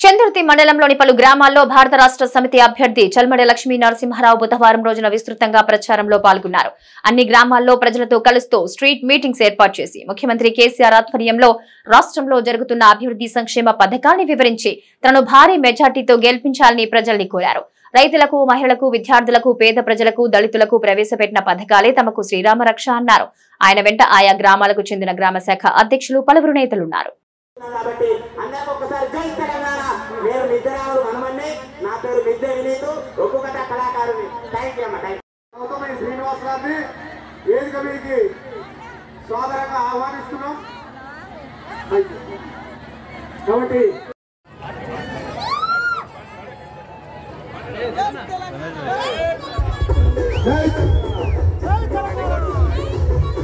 చంద్రుతి మండలంలోని పలు గ్రామాల్లో భారత రాష్ట్ర సమితి అభ్యర్థి చల్మడి లక్ష్మీ నరసింహారావు బుధవారం రోజున విస్తృతంగా ప్రచారంలో పాల్గొన్నారు అన్ని గ్రామాల్లో ప్రజలతో కలుస్తూ స్ట్రీట్ మీటింగ్స్ ఏర్పాటు చేసి ముఖ్యమంత్రి కేసీఆర్ ఆధ్వర్యంలో రాష్ట్రంలో జరుగుతున్న అభివృద్ధి సంక్షేమ పథకాన్ని వివరించి తనను భారీ మెజార్టీతో గెలిపించాలని ప్రజల్ని కోరారు రైతులకు మహిళలకు విద్యార్థులకు పేద ప్రజలకు దళితులకు ప్రవేశపెట్టిన పథకాలే తమకు శ్రీరామ రక్ష అన్నారు ఆయన వెంట ఆయా గ్రామాలకు చెందిన గ్రామ శాఖ అధ్యక్షులు పలువురు నేతలున్నారు కాబట్టి అందరికి ఒక్కసారి జై తెలంగాణ నేను మిద్దరాములు హనుమన్ని నా పేరు మిద్దె వినీతు ఒక్కొక్క కథ కళాకారుని థ్యాంక్ యూ అమ్మ థ్యాంక్ గౌతమి శ్రీనివాస్ గారిని వేదిక మీదకి సాదరంగా ఆహ్వానిస్తున్నాం కాబట్టి